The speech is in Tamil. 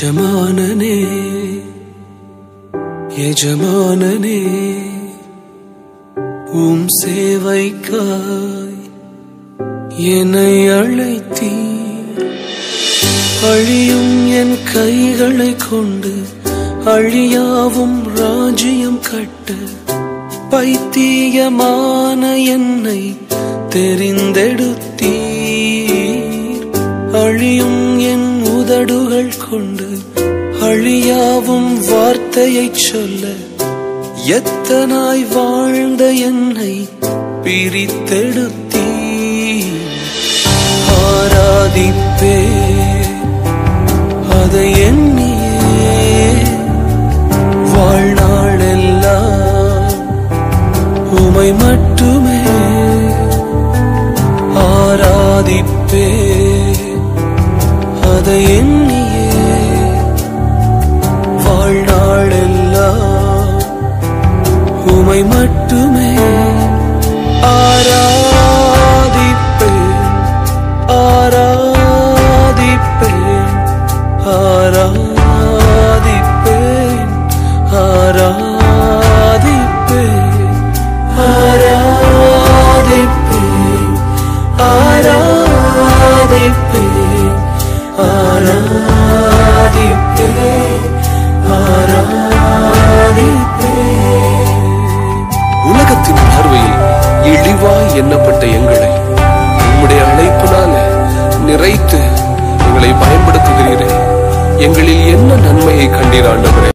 எஜமானனே எஜமானனே உம் சேவைக்காய் என்னை அழைத்தீர் அழியும் என் கைகளை கொண்டு அழியாவும் ராஜ்யம் கட்ட பைத்தியமான என்னை தெரிந்தெடுத்தீர் அழியும் என் உதடுகள் கொண்டு அழியாவும் வார்த்தையைச் சொல்ல எத்தனாய் வாழ்ந்த என்னை பிரித்தெடுத்தீர் ஆராதிப்பே அதை எண்ணியே வாழ்நாளெல்லாம் உமை மட்டுமே ஆராதிப்பே அதை எண்ணியே வாழ்நாளெல்லாம் உமை மட்டுமே ஆராதிப்பேன் ஆராதிப்பேன் ஆராதிப்பேன் ஆராதிப்பேன் ஆராதிப்பேன் ஆராதிப்பேன் ஆராதிப்பேன் ஆராதிப்பேன் உலகத்தின் பார்வையில் இழிவாய் எண்ணப்பட்ட எங்களை உம்முடைய அழைப்பினால நிறைத்து எங்களை பயன்படுத்துகிறீரே எங்களில் என்ன நன்மையை கண்டீர் ஆண்டவரே